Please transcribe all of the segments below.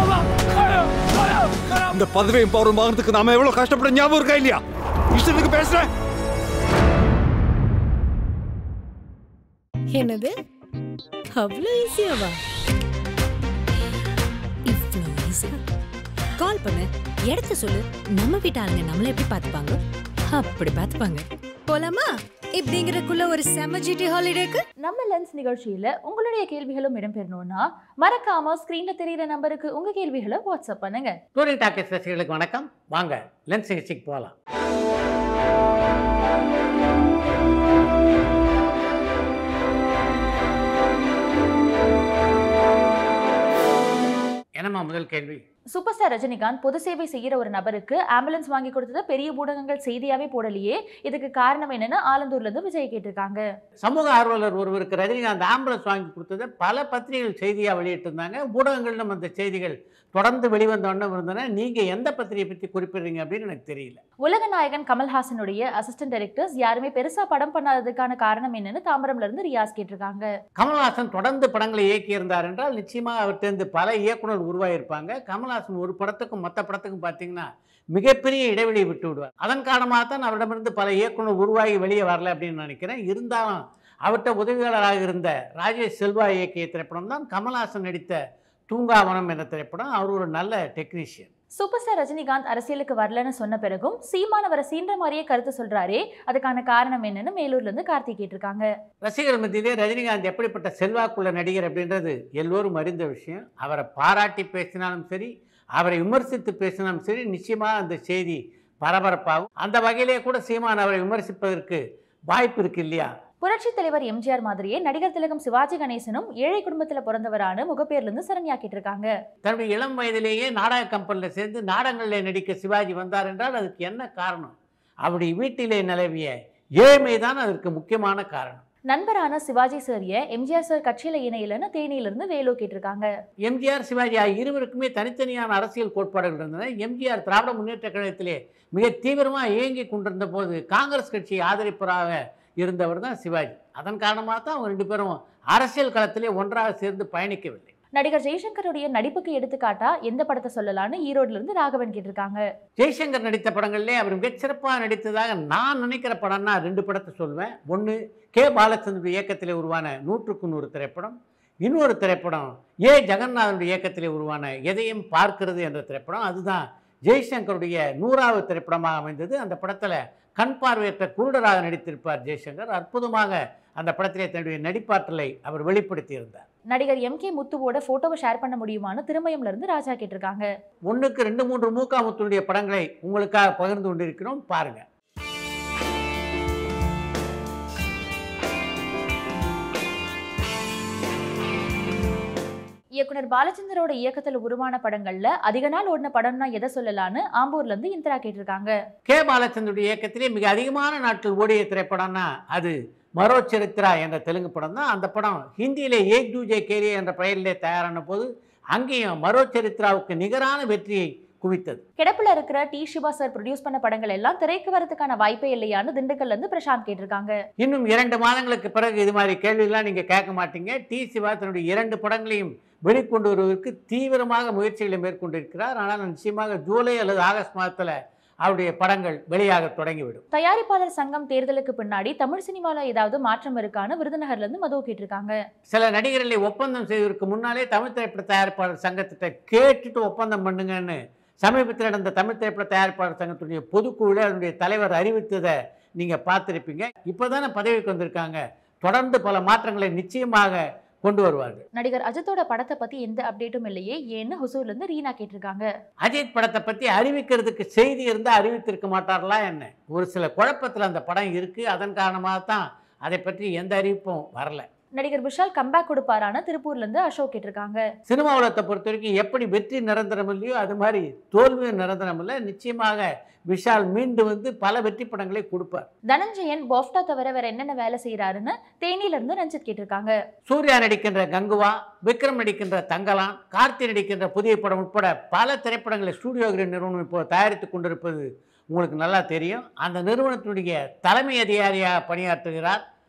இந்த பதவியும் பவரும் வாங்குறதுக்கு நாம எவ்வளவு கஷ்டப்பட ஞாபகம் இருக்கா இல்லையா இஷ்டத்துக்கு பேசுறேன் என்னது அவ்வளோ ஈஸியாவா இவ்வளோ ஈஸி கால் பண்ணு இடத்த சொல்லு நம்ம வீட்டு ஆளுங்க நம்மள எப்படி பார்த்துப்பாங்க அப்படி பார்த்துப்பாங்க போலாமா இப்படிங்கிறக்குள்ள ஒரு செம ஜிடி ஹாலிடேக்கு நம்ம லென்ஸ் நிகழ்ச்சியில உங்களுடைய கேள்விகளும் இடம்பெறணும்னா மறக்காம ஸ்கிரீன்ல தெரியுற நம்பருக்கு உங்க கேள்விகளை வாட்ஸ்அப் பண்ணுங்க டூரிங் டாக்கெட் ரசிகர்களுக்கு வணக்கம் வாங்க லென்ஸ் நிகழ்ச்சிக்கு போகலாம் என்னம்மா முதல் கேள்வி சூப்பர் ஸ்டார் ரஜினிகாந்த் பொது சேவை செய்யற ஒரு நபருக்கு ஆம்புலன்ஸ் வாங்கி கொடுத்தது பெரிய ஊடகங்கள் செய்தியாவே போடலையே இதுக்கு காரணம் என்னன்னு ஆலந்தூர்ல இருந்து விஜய் கேட்டிருக்காங்க சமூக ஆர்வலர் ஒருவருக்கு ரஜினிகாந்த் ஆம்புலன்ஸ் வாங்கி கொடுத்ததை பல பத்திரிகைகள் செய்தியாக வெளியிட்டிருந்தாங்க ஊடகங்களிலும் அந்த செய்திகள் தொடர்ந்து வெளிவந்த வண்ணம் இருந்தன நீங்கள் எந்த பத்திரிகை பற்றி குறிப்பிடுறீங்க அப்படின்னு எனக்கு தெரியல உலக நாயகன் கமல்ஹாசனுடைய அசிஸ்டன்ட் டைரக்டர்ஸ் யாருமே பெருசா படம் பண்ணாததுக்கான காரணம் என்னன்னு தாம்பரம்ல இருந்து ரியாஸ் கேட்டிருக்காங்க கமல்ஹாசன் தொடர்ந்து படங்களை இயக்கியிருந்தார் என்றால் நிச்சயமாக அவர்கிட்ட பல இயக்குனர் உருவாகியிருப்பாங்க கமல்ஹாசன் ஒரு படத்துக்கும் மற்ற படத்துக்கும் பார்த்தீங்கன்னா மிகப்பெரிய இடைவெளியை விட்டு விடுவார் அதன் காரணமாக தான் அவரிடமிருந்து பல இயக்குனர் உருவாகி வெளியே வரல அப்படின்னு நினைக்கிறேன் இருந்தாலும் அவர்கிட்ட உதவியாளராக இருந்த ராஜேஷ் செல்வா இயக்கிய திரைப்படம் தான் கமல்ஹாசன் நடித்த தூங்காவனம் என்ற திரைப்படம் அவர் ஒரு நல்ல டெக்னீஷியன் சூப்பர் ஸ்டார் ரஜினிகாந்த் அரசியலுக்கு வரலன்னு சொன்ன பிறகும் சீமான் அவரை சீன்ற மாதிரியே கருத்து சொல்றாரே அதுக்கான காரணம் என்னன்னு மேலூர்ல இருந்து கார்த்திக் கேட்டிருக்காங்க ரசிகர்கள் மத்தியிலே ரஜினிகாந்த் எப்படிப்பட்ட செல்வாக்குள்ள நடிகர் அப்படின்றது எல்லோரும் அறிந்த விஷயம் அவரை பாராட்டி பேசினாலும் சரி அவரை விமர்சித்து பேசினாலும் சரி நிச்சயமாக அந்த செய்தி பரபரப்பாகும் அந்த வகையிலே கூட சீமான் அவரை விமர்சிப்பதற்கு வாய்ப்பு இருக்கு இல்லையா புரட்சி தலைவர் எம்ஜிஆர் மாதிரியே நடிகர் திலகம் சிவாஜி கணேசனும் ஏழை குடும்பத்துல பிறந்தவரான முகப்பேர்ல இருந்து சரண்யா கேட்டிருக்காங்க தன்னுடைய இளம் வயதிலேயே நாடக கம்பெனியில் சேர்ந்து நாடகங்களில் நடிக்க சிவாஜி வந்தார் என்றால் அதுக்கு என்ன காரணம் அவருடைய வீட்டிலே நிலவிய ஏழ்மை தான் அதற்கு முக்கியமான காரணம் நண்பரான சிவாஜி சாரிய எம்ஜிஆர் சார் கட்சியில இணையிலன்னு தேனியில இருந்து வேலு கேட்டிருக்காங்க எம்ஜிஆர் சிவாஜி ஆகிய இருவருக்குமே தனித்தனியான அரசியல் கோட்பாடுகள் இருந்தன எம்ஜிஆர் திராவிட முன்னேற்ற கழகத்திலே மிக தீவிரமாக இயங்கி கொண்டிருந்த போது காங்கிரஸ் கட்சியை ஆதரிப்பவராக இருந்தவர் தான் சிவாஜி அதன் காரணமாக தான் அவங்க ரெண்டு பேரும் அரசியல் களத்திலே ஒன்றாக சேர்ந்து பயணிக்கவில்லை நடிகர் ஜெய்சங்கருடைய நடிப்புக்கு எடுத்துக்காட்டா எந்த படத்தை சொல்லலாம்னு ஈரோட்ல இருந்து ராகவன் கேட்டிருக்காங்க ஜெய்சங்கர் நடித்த படங்கள்லே அவர் மிகச்சிறப்பாக நடித்ததாக நான் நினைக்கிற படம்னா ரெண்டு படத்தை சொல்வேன் ஒன்று கே பாலச்சந்திர இயக்கத்திலே உருவான நூற்றுக்கு நூறு திரைப்படம் இன்னொரு திரைப்படம் ஏ ஜெகநாதனுடைய இயக்கத்திலே உருவான எதையும் பார்க்கிறது என்ற திரைப்படம் அதுதான் ஜெய்சங்கருடைய நூறாவது திரைப்படமாக அமைந்தது அந்த படத்தில் கண் பார்வையற்ற குருடராக நடித்திருப்பார் ஜெய்சங்கர் அற்புதமாக அந்த படத்திலே தன்னுடைய நடிப்பாற்றலை அவர் வெளிப்படுத்தியிருந்தார் நடிகர் எம் கே முத்துவோட போட்டோவை ஷேர் பண்ண முடியுமான்னு திருமயம்ல இருந்து ராஜா கேட்டிருக்காங்க ஒன்றுக்கு ரெண்டு மூன்று மூக்காமுத்துடைய படங்களை உங்களுக்காக பகிர்ந்து கொண்டிருக்கிறோம் பாருங்க இயக்குனர் பாலச்சந்தரோட இயக்கத்துல உருவான படங்கள்ல அதிக நாள் ஓடின படம்னா எதை சொல்லலாம்னு ஆம்பூர்ல இருந்து இந்திரா கேட்டிருக்காங்க கே பாலச்சந்தருடைய இயக்கத்திலே மிக அதிகமான நாட்கள் ஓடிய திரைப்படம்னா அது மரோ சரித்ரா என்ற தெலுங்கு படம் தான் அந்த படம் ஹிந்தியிலே ஏக் தூஜே கேரியே என்ற பெயரிலே தயாரான போது அங்கேயும் மரோ சரித்ராவுக்கு நிகரான வெற்றியை குவித்தது கிடப்புல இருக்கிற டி சிவா சார் ப்ரொடியூஸ் பண்ண படங்கள் எல்லாம் திரைக்கு வரதுக்கான வாய்ப்பே இல்லையான்னு திண்டுக்கல்ல இருந்து பிரசாந்த் கேட்டிருக்காங்க இன்னும் இரண்டு மாதங்களுக்கு பிறகு இது மாதிரி கேள்வியெல்லாம் நீங்கள் கேட்க மாட்டீங்க டி சிவா தன்னுடைய இரண்டு படங்களையும் வெளிக்கொண்டு வருவதற்கு தீவிரமாக முயற்சிகளை மேற்கொண்டிருக்கிறார் ஆனால் நிச்சயமாக ஜூலை அல்லது ஆகஸ்ட் மாதத்தில் அவருடைய படங்கள் வெளியாக தொடங்கிவிடும் தயாரிப்பாளர் சங்கம் தேர்தலுக்கு பின்னாடி தமிழ் சினிமால ஏதாவது மாற்றம் இருக்கான்னு விருதுநகர்ல இருந்து மது கேட்டிருக்காங்க சில நடிகர்களை ஒப்பந்தம் செய்வதற்கு முன்னாலே தமிழ் திரைப்பட தயாரிப்பாளர் சங்கத்திட்ட கேட்டுட்டு ஒப்பந்தம் பண்ணுங்கன்னு சமீபத்தில் நடந்த தமிழ் திரைப்பட தயாரிப்பாளர் சங்கத்துடைய பொதுக்குழுவில் அதனுடைய தலைவர் அறிவித்ததை நீங்கள் பார்த்துருப்பீங்க இப்போ தானே பதவிக்கு வந்திருக்காங்க தொடர்ந்து பல மாற்றங்களை நிச்சயமாக கொண்டு வருவார்கள் நடிகர் அஜித்தோட படத்தை பத்தி எந்த அப்டேட்டும் இல்லையே ஏன்னு ஹுசூர்ல இருந்து ரீனா கேட்டிருக்காங்க அஜித் படத்தை பற்றி அறிவிக்கிறதுக்கு செய்தி இருந்தால் அறிவித்திருக்க மாட்டார்களா என்ன ஒரு சில குழப்பத்தில் அந்த படம் இருக்குது அதன் காரணமாக தான் அதை பற்றி எந்த அறிவிப்பும் வரல நடிகர் விஷால் கம்பேக் கொடுப்பாரான்னு திருப்பூர்ல இருந்து அசோக் கேட்டிருக்காங்க சினிமா உலகத்தை பொறுத்த வரைக்கும் எப்படி வெற்றி நிரந்தரம் இல்லையோ அது மாதிரி தோல்வியும் நிரந்தரம் இல்லை நிச்சயமாக விஷால் மீண்டு வந்து பல வெற்றி படங்களை கொடுப்பார் தனஞ்சயன் பாஃப்டா தவிர வேற என்னென்ன வேலை செய்யறாருன்னு தேனியில இருந்து ரஞ்சித் கேட்டிருக்காங்க சூர்யா நடிக்கின்ற கங்குவா விக்ரம் நடிக்கின்ற தங்கலான் கார்த்தி நடிக்கின்ற புதிய படம் உட்பட பல திரைப்படங்களை ஸ்டூடியோ கிரீன் நிறுவனம் இப்போ தயாரித்து கொண்டிருப்பது உங்களுக்கு நல்லா தெரியும் அந்த நிறுவனத்தினுடைய தலைமை அதிகாரியாக பணியாற்றுகிறார்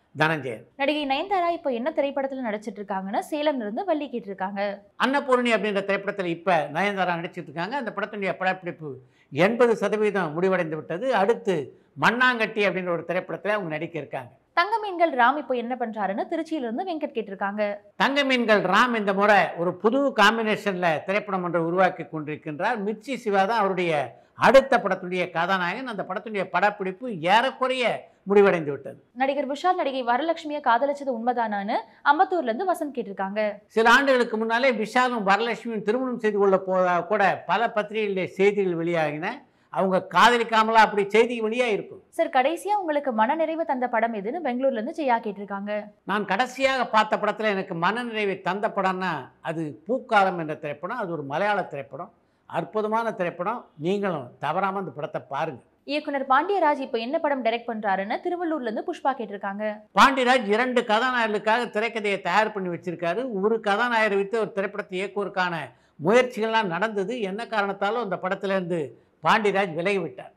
தனஞ்சயன் நடிகை நயன்தாரா இப்போ என்ன திரைப்படத்துல நடிச்சிட்டு இருக்காங்கன்னு சேலம்ல இருந்து வள்ளி கேட்டிருக்காங்க அன்னபூரணி அப்படின்ற திரைப்படத்தில் இப்போ நயன்தாரா நடிச்சிட்டு இருக்காங்க அந்த படத்தினுடைய படப்பிடிப்பு எண்பது சதவீதம் முடிவடைந்து விட்டது அடுத்து மண்ணாங்கட்டி அப்படின்ற ஒரு திரைப்படத்தில் அவங்க நடிக்க இருக்காங்க தங்க மீன்கள் ராம் இப்போ என்ன பண்றாருன்னு திருச்சியில இருந்து வெங்கட் கேட்டிருக்காங்க தங்க மீன்கள் ராம் இந்த முறை ஒரு புது காம்பினேஷனில் திரைப்படம் ஒன்றை உருவாக்கி கொண்டிருக்கின்றார் மிர்ச்சி சிவா தான் அவருடைய அடுத்த படத்துடைய கதாநாயகன் அந்த படத்துடைய படப்பிடிப்பு ஏறக்குறைய முடிவடைந்து விட்டது நடிகர் விஷால் நடிகை வரலட்சுமியை காதலிச்சது உண்மைதானான்னு அம்பத்தூர்ல இருந்து வசந்த் கேட்டிருக்காங்க சில ஆண்டுகளுக்கு முன்னாலே விஷாலும் வரலட்சுமியும் திருமணம் செய்து கொள்ள போதா கூட பல பத்திரிகைகளிலே செய்திகள் வெளியாகின அவங்க காதலிக்காமலா அப்படி செய்தி வெளியாக இருக்கும் சார் கடைசியா உங்களுக்கு மனநிறைவு தந்த படம் எதுன்னு பெங்களூர்ல இருந்து ஜெயா கேட்டிருக்காங்க நான் கடைசியாக பார்த்த படத்தில் எனக்கு மனநிறைவை தந்த படம்னா அது பூக்காலம் என்ற திரைப்படம் அது ஒரு மலையாள திரைப்படம் அற்புதமான திரைப்படம் நீங்களும் தவறாமல் அந்த படத்தை பாருங்கள் இயக்குனர் பாண்டியராஜ் இப்போ என்ன படம் டைரக்ட் பண்றாருன்னு திருவள்ளூர்ல இருந்து புஷ்பா கேட்டிருக்காங்க பாண்டியராஜ் இரண்டு கதாநாயகர்களுக்காக திரைக்கதையை தயார் பண்ணி வச்சிருக்காரு ஒரு கதாநாயகரை வைத்து ஒரு திரைப்படத்தை இயக்குவதற்கான முயற்சிகள்லாம் நடந்தது என்ன காரணத்தாலும் அந்த படத்திலேருந்து பாண்டியராஜ் விலகி விட்டார்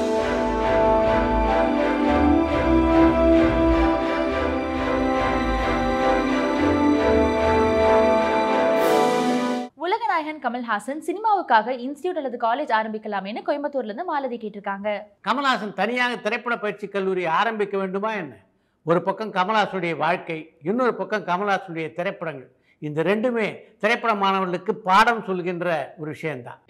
உலகநாயகன் கமல்ஹாசன் சினிமாவுக்காக இன்ஸ்டியூட் அல்லது காலேஜ் ஆரம்பிக்கலாமேன்னு கோயம்புத்தூர்ல இருந்து மாலதி கேட்டிருக்காங்க கமல்ஹாசன் தனியாக திரைப்பட பயிற்சி கல்லூரி ஆரம்பிக்க வேண்டுமா என்ன ஒரு பக்கம் கமல்ஹாசனுடைய வாழ்க்கை இன்னொரு பக்கம் கமல்ஹாசனுடைய திரைப்படங்கள் இந்த ரெண்டுமே திரைப்பட மாணவர்களுக்கு பாடம் சொல்கின்ற ஒரு விஷயம்தான்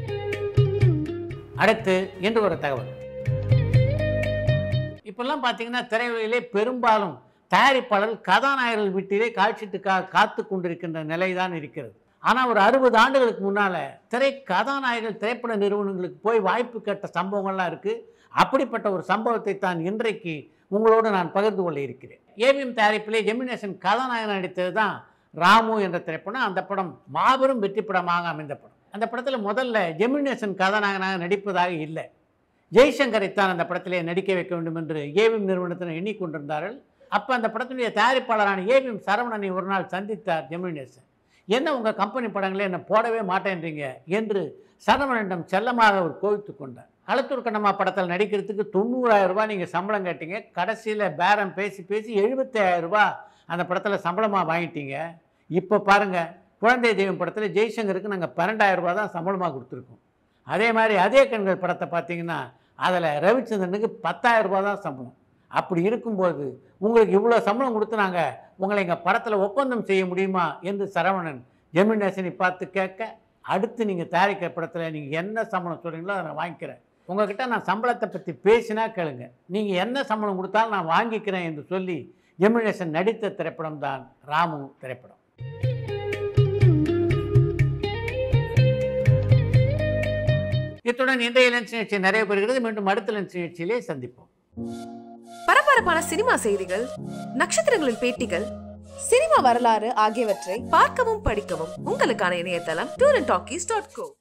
அடுத்து என்று ஒரு தகவல் இப்பெல்லாம் பார்த்தீங்கன்னா திரையுலகிலே பெரும்பாலும் தயாரிப்பாளர்கள் கதாநாயகர்கள் வீட்டிலே காட்சிட்டுக்காக காத்து கொண்டிருக்கின்ற நிலை தான் இருக்கிறது ஆனால் ஒரு அறுபது ஆண்டுகளுக்கு முன்னால் திரை கதாநாயகர்கள் திரைப்பட நிறுவனங்களுக்கு போய் வாய்ப்பு கேட்ட சம்பவங்கள்லாம் இருக்குது அப்படிப்பட்ட ஒரு சம்பவத்தை தான் இன்றைக்கு உங்களோடு நான் பகிர்ந்து கொள்ள இருக்கிறேன் ஏவிஎம் தயாரிப்பிலே ஜெமினேஷன் கதாநாயகன் நடித்தது தான் ராமு என்ற திரைப்படம் அந்த படம் மாபெரும் வெற்றி படமாக அமைந்த படம் அந்த படத்தில் முதல்ல ஜெமினேஷன் கதாநாயகனாக நடிப்பதாக இல்லை ஜெய்சங்கரைத்தான் அந்த படத்திலே நடிக்க வைக்க வேண்டும் என்று ஏவிஎம் நிறுவனத்தினர் எண்ணிக்கொண்டிருந்தார்கள் அப்போ அந்த படத்தினுடைய தயாரிப்பாளரான ஏவிஎம் சரவணனை ஒரு நாள் சந்தித்தார் ஜெமினேசன் என்ன உங்கள் கம்பெனி படங்களே என்னை போடவே மாட்டேன்றீங்க என்று சரவணனிடம் செல்லமாக அவர் கோவித்து கொண்டார் களத்தூர் கண்ணம்மா படத்தில் நடிக்கிறதுக்கு தொண்ணூறாயிரம் ரூபாய் நீங்கள் சம்பளம் கேட்டீங்க கடைசியில் பேரம் பேசி பேசி எழுபத்தாயிரம் ரூபாய் அந்த படத்தில் சம்பளமாக வாங்கிட்டீங்க இப்போ பாருங்கள் குழந்தை தெய்வம் படத்தில் ஜெய்சங்கருக்கு நாங்கள் பன்னெண்டாயிரம் ரூபாய் தான் சம்பளமாக கொடுத்துருக்கோம் அதே மாதிரி அதே கண்கள் படத்தை பார்த்தீங்கன்னா அதில் ரவிச்சந்திரனுக்கு பத்தாயிரம் ரூபாய் தான் சம்பளம் அப்படி இருக்கும்போது உங்களுக்கு இவ்வளோ சம்பளம் கொடுத்து நாங்கள் உங்களை எங்கள் படத்தில் ஒப்பந்தம் செய்ய முடியுமா என்று சரவணன் ஜெமினேசனை பார்த்து கேட்க அடுத்து நீங்கள் தயாரிக்கிற படத்தில் நீங்கள் என்ன சம்பளம் சொல்கிறீங்களோ அதை நான் வாங்கிக்கிறேன் உங்ககிட்ட நான் சம்பளத்தை பற்றி பேசினா கேளுங்க நீங்கள் என்ன சம்பளம் கொடுத்தாலும் நான் வாங்கிக்கிறேன் என்று சொல்லி ஜெமினேசன் நடித்த திரைப்படம் தான் ராமு திரைப்படம் இத்துடன் இன்றைய லென்ஸ் நிகழ்ச்சி நிறைய பெறுகிறது மீண்டும் அடுத்த லென்ஸ் நிகழ்ச்சியிலே சந்திப்போம் பரபரப்பான சினிமா செய்திகள் நட்சத்திரங்களின் பேட்டிகள் சினிமா வரலாறு ஆகியவற்றை பார்க்கவும் படிக்கவும் உங்களுக்கான இணையதளம் tour and talkies dot go